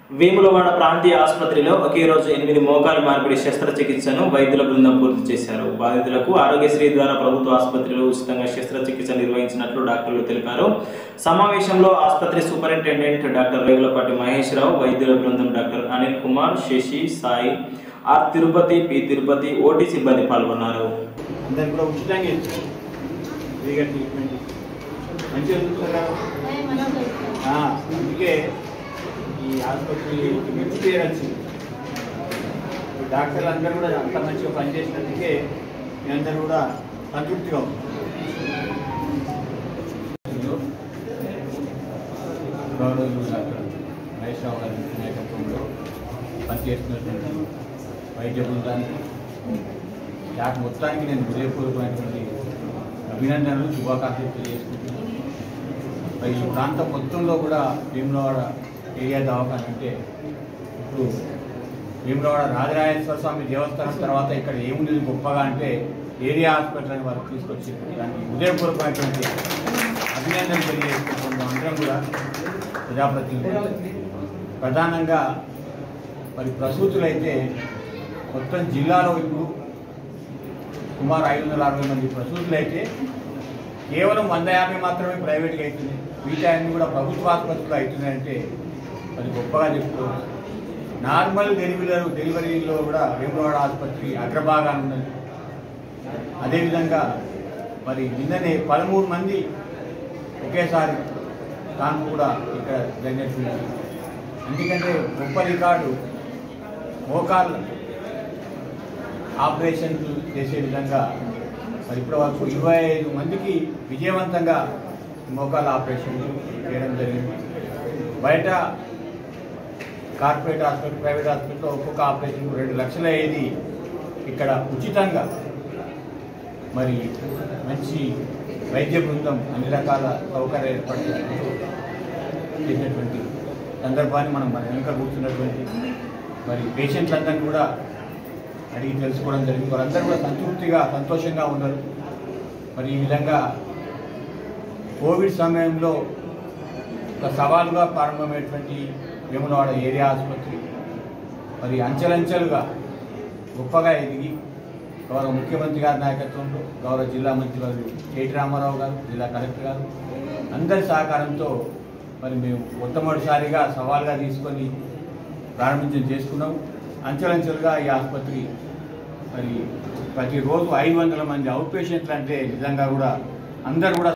వేములవాడ ప్రాంతీయ ఆసుపత్రిలో ఒకే రోజు ఎనిమిది మోకాలు మార్పిడి శస్త్రచికిత్సను వైద్యుల బృందం పూర్తి చేశారు బాధితులకు ఆరోగ్యశ్రీ ద్వారా ప్రభుత్వ ఆసుపత్రిలో ఉచితంగా శస్త్రచికిత్స నిర్వహించినట్లు డాక్టర్లు తెలిపారు సమావేశంలో ఆసుపత్రి సూపరింటెండెంట్ డాక్టర్ రేగులపాటి మహేష్ రావు వైద్యుల బృందం doctor Anil Kumar Shashi Sai R Tirupati P Tirupati OT సిబ్బంది పాల్గొన్నారు అందరికి కూడా ఉచితంగా ఇస్తారు ఫ్రీగా ట్రీట్మెంట్ మంచిగా చూస్తారు కదా ఆ, అందుకే ఈ ఆసుపత్రి మంచి పేరు వచ్చింది ఈ డాక్టర్లు అందరూ కూడా అంత మంచిగా పనిచేసినందుకే మీ అందరూ కూడా సంతృప్తిగా ఉంది గౌరవులు డాక్టర్ మహేష్ రావు గారి నాయకత్వంలో పనిచేస్తున్నటువంటి వైద్య బృందానికి నాకు మొత్తానికి నేను హృదయపూర్వకమైనటువంటి అభినందనలు శుభాకాంక్షలు తెలియజేసుకుంటున్నాను మరి ఈ ప్రాంతం మొత్తంలో కూడా భీమలవాడ ఏరియా దవాఖాన అంటే ఇప్పుడు భీమలవాడ రాజరాజేశ్వర స్వామి దేవస్థానం తర్వాత ఇక్కడ ఏముంది గొప్పగా అంటే ఏరియా హాస్పిటల్ అని వారు తీసుకొచ్చింది దానికి హృదయపూర్వకమైనటువంటి అభినందనలు తెలియజేసుకుంటున్నాం అందరం కూడా ప్రజాప్రతినిధులు ప్రధానంగా మరి ప్రసూతులైతే మొత్తం జిల్లాలో ఇప్పుడు సుమారు ఐదు వందల అరవై మంది ప్రసూతులు అయితే కేవలం వంద యాభై మాత్రమే ప్రైవేట్గా అవుతున్నాయి మిగతా అన్ని కూడా ప్రభుత్వ ఆసుపత్రులు అవుతున్నాయంటే అది గొప్పగా చెప్పుకోవచ్చు నార్మల్ డెలివరీ డెలివరీలో కూడా వేములవాడ ఆసుపత్రి అగ్రభాగాన ఉన్నది అదేవిధంగా మరి నిన్ననే పదమూడు మంది ఒకేసారి తాను కూడా ఇక్కడ జరిగినట్టు ఎందుకంటే గొప్ప రికార్డు మోకాళ్ళు ఆపరేషన్లు చేసే విధంగా మరి ఇప్పటి వరకు ఇరవై ఐదు మందికి విజయవంతంగా మోకాళ్ళ ఆపరేషన్ చేయడం జరిగింది బయట కార్పొరేట్ హాస్పిటల్ ప్రైవేట్ హాస్పిటల్లో ఒక్కొక్క ఆపరేషన్ రెండు లక్షల అయ్యేది ఇక్కడ ఉచితంగా మరి మంచి వైద్య బృందం అన్ని రకాల సౌకర్యాలు ఏర్పాటు చేసుకుంటూ చేసినటువంటి సందర్భాన్ని మనం మన వెనుక కూర్చున్నటువంటి మరి పేషెంట్లందరినీ కూడా అడిగి తెలుసుకోవడం జరిగింది వారందరూ కూడా సంతృప్తిగా సంతోషంగా ఉన్నారు మరి ఈ విధంగా కోవిడ్ సమయంలో ఒక సవాలుగా ప్రారంభమైనటువంటి వేములవాడ ఏరియా ఆసుపత్రి మరి అంచెలంచెలుగా గొప్పగా ఎదిగి గౌరవ ముఖ్యమంత్రి గారి నాయకత్వంలో గౌరవ జిల్లా మంత్రి గారు కేటీ రామారావు గారు జిల్లా కలెక్టర్ గారు అందరి సహకారంతో మరి మేము మొట్టమొదటిసారిగా సవాల్గా తీసుకొని ప్రారంభించడం చేసుకున్నాం అంచెలంచెలుగా ఈ ఆసుపత్రి మరి ప్రతిరోజు ఐదు వందల మంది అవుట్ పేషెంట్లు అంటే నిజంగా కూడా అందరూ కూడా